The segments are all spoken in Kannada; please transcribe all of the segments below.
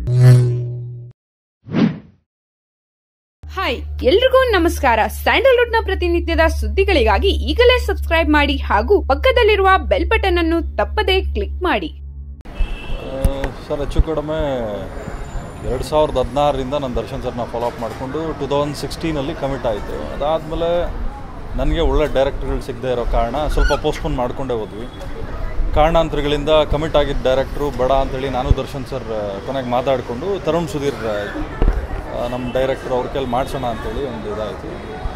ಹಾಯ್ ಎಲ್ರಿಗೂ ನಮಸ್ಕಾರ ಸ್ಯಾಂಡಲ್ವುಡ್ ನ ಪ್ರತಿನಿತ್ಯದ ಸುದ್ದಿಗಳಿಗಾಗಿ ಈಗಲೇ ಸಬ್ಸ್ಕ್ರೈಬ್ ಮಾಡಿ ಹಾಗೂ ಪಕ್ಕದಲ್ಲಿರುವ ಬೆಲ್ ಬಟನ್ ಅನ್ನು ತಪ್ಪದೇ ಕ್ಲಿಕ್ ಮಾಡಿ ಸರ್ ಹೆಚ್ಚು ಕಡಿಮೆ ಎರಡು ಸಾವಿರದ ಹದಿನಾರರಿಂದ ನಾನು ದರ್ಶನ್ ಸರ್ನ ಫಾಲೋ ಅಪ್ ಮಾಡಿಕೊಂಡು ಟು ತೌಸಂಡ್ ಸಿಕ್ಸ್ಟೀನಲ್ಲಿ ಕಮಿಟ್ ಆಯಿತು ಅದಾದಮೇಲೆ ನನಗೆ ಒಳ್ಳೆ ಡೈರೆಕ್ಟರ್ಗಳು ಸಿಗದೆ ಇರೋ ಕಾರಣ ಸ್ವಲ್ಪ ಪೋಸ್ಟ್ಪೋನ್ ಮಾಡ್ಕೊಂಡೇ ಹೋದ್ವಿ ಕಾರಣಾಂತರಗಳಿಂದ ಕಮಿಟ್ ಆಗಿದ್ದ ಡೈರೆಕ್ಟ್ರು ಬೇಡ ಅಂತೇಳಿ ನಾನು ದರ್ಶನ್ ಸರ್ ಕೊನೆಗೆ ಮಾತಾಡಿಕೊಂಡು ತರುಣ್ ಸುಧೀರ್ ಆ, ನಮ್ಮ ಡೈರೆಕ್ಟ್ರು ಅವ್ರ ಕೈಲಿ ಮಾಡಿಸೋಣ ಅಂತೇಳಿ ಒಂದು ಇದಾಯಿತು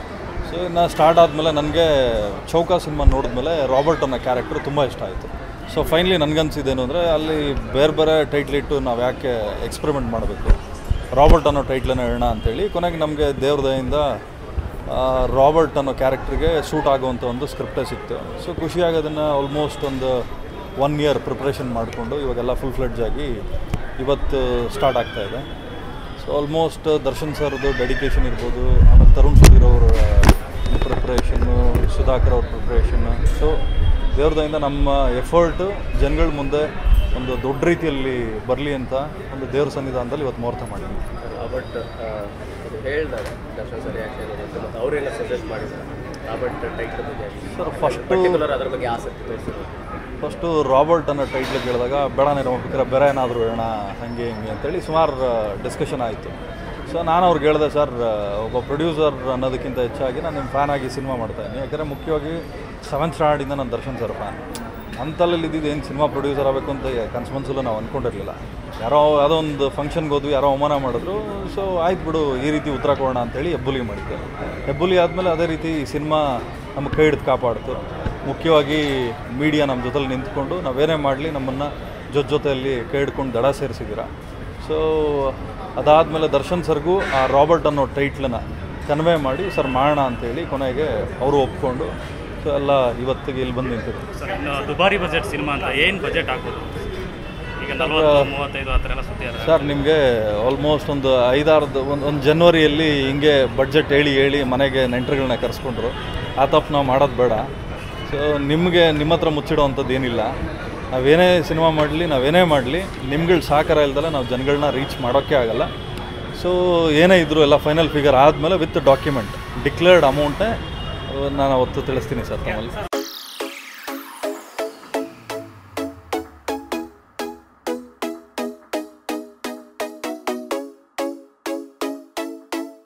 ಸೊ ಇನ್ನು ಸ್ಟಾರ್ಟ್ ಆದಮೇಲೆ ನನಗೆ ಚೌಕ ಸಿನಿಮಾ ನೋಡಿದ್ಮೇಲೆ ರಾಬರ್ಟ್ ಅನ್ನೋ ಕ್ಯಾರೆಕ್ಟರ್ ತುಂಬ ಇಷ್ಟ ಆಯಿತು ಸೊ ಫೈನಲಿ ನನಗನ್ಸಿದ್ದೇನು ಅಂದರೆ ಅಲ್ಲಿ ಬೇರೆ ಬೇರೆ ಟೈಟ್ಲ್ ಇಟ್ಟು ನಾವು ಯಾಕೆ ಎಕ್ಸ್ಪೆರಿಮೆಂಟ್ ಮಾಡಬೇಕು ರಾಬರ್ಟ್ ಅನ್ನೋ ಟೈಟ್ಲನ್ನು ಹೇಳೋಣ ಅಂತೇಳಿ ಕೊನೆಗೆ ನಮಗೆ ದೇವ್ರ ದಯಿಂದ ಆ, ರಾಬರ್ಟ್ ಅನ್ನೋ ಕ್ಯಾರೆಕ್ಟ್ರಿಗೆ ಸೂಟ್ ಆಗುವಂಥ ಒಂದು ಸ್ಕ್ರಿಪ್ಟೇ ಸಿಕ್ತು ಸೊ ಖುಷಿಯಾಗಿ ಅದನ್ನು ಆಲ್ಮೋಸ್ಟ್ ಒಂದು ಒನ್ ಇಯರ್ ಪ್ರಿಪ್ರೇಷನ್ ಮಾಡಿಕೊಂಡು ಇವಾಗೆಲ್ಲ ಫುಲ್ ಫ್ಲೆಡ್ಜ್ ಆಗಿ ಇವತ್ತು ಸ್ಟಾರ್ಟ್ ಆಗ್ತಾ ಇದೆ ಸೊ ಆಲ್ಮೋಸ್ಟ್ ದರ್ಶನ್ ಸರ್ದು ಡೆಡಿಕೇಶನ್ ಇರ್ಬೋದು ಆಮೇಲೆ ತರುಣ್ ಸುಧೀರ್ ಅವರ ಪ್ರಿಪ್ರೇಷನ್ನು ಸುಧಾಕರ್ ಅವ್ರ ಪ್ರಿಪ್ರೇಷನ್ನು ಸೊ ದೇವ್ರದಿಂದ ನಮ್ಮ ಎಫರ್ಟು ಜನಗಳ ಮುಂದೆ ಒಂದು ದೊಡ್ಡ ರೀತಿಯಲ್ಲಿ ಬರಲಿ ಅಂತ ಒಂದು ದೇವ್ರ ಸನ್ನಿಧಾನದಲ್ಲಿ ಇವತ್ತು ಮುಹೂರ್ತ ಮಾಡಿದ್ವಿ ರಾಬರ್ಟ್ ಅದು ಹೇಳಿದಾಗ ದರ್ಶನ್ ಸರ್ ರಿಯಾಕ್ಷನ್ ಇರುತ್ತೆ ಮತ್ತು ಅವರೇನೋ ಸಜೆಸ್ಟ್ ಮಾಡಿದ್ದಾರೆ ರಾಬರ್ಟ್ ಟೈಟ್ಲ್ ಬಗ್ಗೆ ಸರ್ ಫಸ್ಟು ಪರ್ಟಿಕ್ಯುಲರ್ ಅದ್ರ ಬಗ್ಗೆ ಆಸಕ್ತಿ ತೋರಿಸಿದ್ರು ಫಸ್ಟು ರಾಬರ್ಟ್ ಅನ್ನೋ ಟೈಟ್ಲ್ ಕೇಳಿದಾಗ ಬೇಡ ನೀನು ಬೇಕಾದ್ರೆ ಬೇರೆ ಏನಾದರೂ ಹೇಳೋಣ ಹಾಗೆ ಹಿಂಗೆ ಅಂತೇಳಿ ಸುಮಾರು ಡಿಸ್ಕಷನ್ ಆಯಿತು ಸೊ ನಾನು ಅವ್ರಿಗೆ ಹೇಳಿದೆ ಸರ್ ಒಬ್ಬ ಪ್ರೊಡ್ಯೂಸರ್ ಅನ್ನೋದಕ್ಕಿಂತ ಹೆಚ್ಚಾಗಿ ನಾನು ನಿಮ್ಮ ಫ್ಯಾನ್ ಆಗಿ ಸಿನಿಮಾ ಮಾಡ್ತಾಯಿದ್ದೀನಿ ಯಾಕಂದರೆ ಮುಖ್ಯವಾಗಿ ಸೆವೆಂತ್ ಸ್ಟ್ಯಾಂಡರ್ಡಿಂದ ನಾನು ದರ್ಶನ್ ಸರ್ ಫ್ಯಾನ್ ಅಂಥಲ್ಲಿ ಇದ್ದಿದ್ದು ಏನು ಸಿನಿಮಾ ಪ್ರೊಡ್ಯೂಸರ್ ಆಗಬೇಕು ಅಂತ ಕನಸು ಮನಸ್ಸಲ್ಲೂ ನಾವು ಅಂದ್ಕೊಂಡಿರಲಿಲ್ಲ ಯಾರೋ ಯಾವುದೋ ಒಂದು ಫಂಕ್ಷನ್ಗೆ ಹೋದ್ವಿ ಯಾರೋ ಅವಮಾನ ಮಾಡಿದ್ರು ಸೊ ಆಯ್ತು ಬಿಡು ಈ ರೀತಿ ಉತ್ತರ ಕೊಡೋಣ ಅಂತೇಳಿ ಹೆಬ್ಬುಲಿ ಮಾಡಿದ್ದೆ ಹೆಬ್ಬುಲಿ ಆದಮೇಲೆ ಅದೇ ರೀತಿ ಸಿನಿಮಾ ನಮ್ಮ ಕೈ ಹಿಡಿದು ಕಾಪಾಡ್ತು ಮುಖ್ಯವಾಗಿ ಮೀಡಿಯಾ ನಮ್ಮ ಜೊತೆಲಿ ನಿಂತ್ಕೊಂಡು ನಾವೇನೇ ಮಾಡಲಿ ನಮ್ಮನ್ನು ಜೊತೆ ಜೊತೆಯಲ್ಲಿ ಕೈ ಹಿಡ್ಕೊಂಡು ದಡ ಸೇರಿಸಿದ್ದೀರ ಸೊ ಅದಾದಮೇಲೆ ದರ್ಶನ್ ಸರ್ಗೂ ಆ ರಾಬರ್ಟ್ ಅನ್ನೋ ಟೈಟ್ಲನ್ನ ಕನ್ವೆ ಮಾಡಿ ಸರ್ ಮಾಡೋಣ ಅಂತೇಳಿ ಕೊನೆಗೆ ಅವರು ಒಪ್ಕೊಂಡು ಸೊ ಎಲ್ಲ ಇವತ್ತಿಗೆ ಇಲ್ಲಿ ಬಂದು ನಿಂತಿದೆ ಸರ್ ಇನ್ನು ದುಬಾರಿ ಬಜೆಟ್ ಸಿನಿಮಾ ಅಂತ ಏನು ಬಜೆಟ್ ಆಗ್ಬೋದು ಈಗ ನಲವತ್ತು ಮೂವತ್ತೈದು ಆ ಥರ ಎಲ್ಲ ಸುದ್ದಿ ಅದ ಸರ್ ನಿಮಗೆ ಆಲ್ಮೋಸ್ಟ್ ಒಂದು ಐದಾರದು ಒಂದು ಒಂದು ಜನ್ವರಿಯಲ್ಲಿ ಹಿಂಗೆ ಬಡ್ಜೆಟ್ ಹೇಳಿ ಹೇಳಿ ಮನೆಗೆ ನೆಂಟರುಗಳನ್ನ ಕರೆಸ್ಕೊಂಡ್ರು ಆ ತಪ್ಪು ನಾವು ಮಾಡೋದು ಬೇಡ ಸೊ ನಿಮಗೆ ನಿಮ್ಮ ಹತ್ರ ಮುಚ್ಚಿಡೋವಂಥದ್ದು ಏನಿಲ್ಲ ನಾವೇನೇ ಸಿನಿಮಾ ಮಾಡಲಿ ನಾವೇನೇ ಮಾಡಲಿ ನಿಮ್ಗಳ ಸಹಕಾರ ಇಲ್ದಲ್ಲ ನಾವು ಜನಗಳನ್ನ ರೀಚ್ ಮಾಡೋಕ್ಕೆ ಆಗಲ್ಲ ಸೊ ಏನೇ ಇದ್ದರೂ ಎಲ್ಲ ಫೈನಲ್ ಫಿಗರ್ ಆದಮೇಲೆ ವಿತ್ ಡಾಕ್ಯುಮೆಂಟ್ ಡಿಕ್ಲೇರ್ಡ್ ಅಮೌಂಟೇ ನಾನು ಅವತ್ತು ತಿಳಿಸ್ತೀನಿ ಸರ್ ತಮ್ಮಲ್ಲಿ ಸರ್